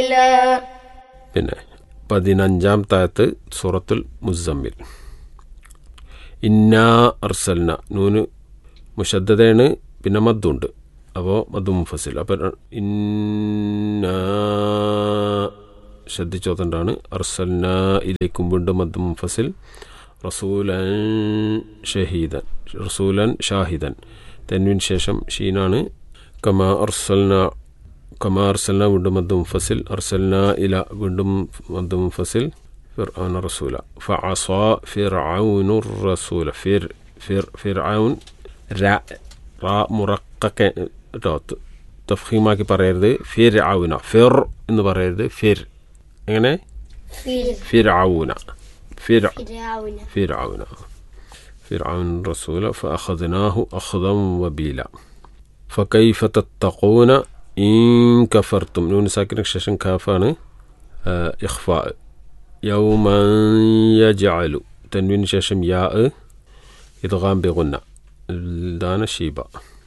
رسلا പിന്നെ പതിനഞ്ചാം താഴത്ത് സൂറത്തുൽ മുസമ്മിൽ ഇന്നാ അർസൽന നൂന് മുഷദ്ദതയാണ് പിന്നെ മദ്ദുണ്ട് അപ്പോൾ മദ്ദു മുഫസിൽ അപ്പോൾ ഇന്നാ ശ്രദ്ധിച്ചോത്തണ്ടാണ് അർസൽന ഇലേക്കും വീണ്ടും മദ്ദു മുഫസിൽ റസൂലൻ ഷഹീദൻ റസൂലൻ ഷാഹിദൻ തെൻവിന് ശേഷം ഷീനാണ് കമാ അർസൽന കമാ അർസൽന വീണ്ടും മദ്ദു മുഫസിൽ അർസൽന ഇല വീണ്ടും മദ്ദു മുഫസിൽ فرعون رسولا فعصى فرعون الرسول فر فر فرعون را را മുറക്ക കേട്ടോ തഫീമാക്കി പറയരുത് ഫിർ ആവുന ഫിർ എന്ന് പറയരുത് ഫിർ എങ്ങനെ فير ഫിർ ആവുന ഫിർ فرعون فرعون فرعون الرسول فأخذناه أخذا وبيلا فكيف تتقون إن كفرتم نون ساكن ششن كافان آه إخفاء يوما يجعل تنوين ششم ياء إدغام بغنى دانا شيبا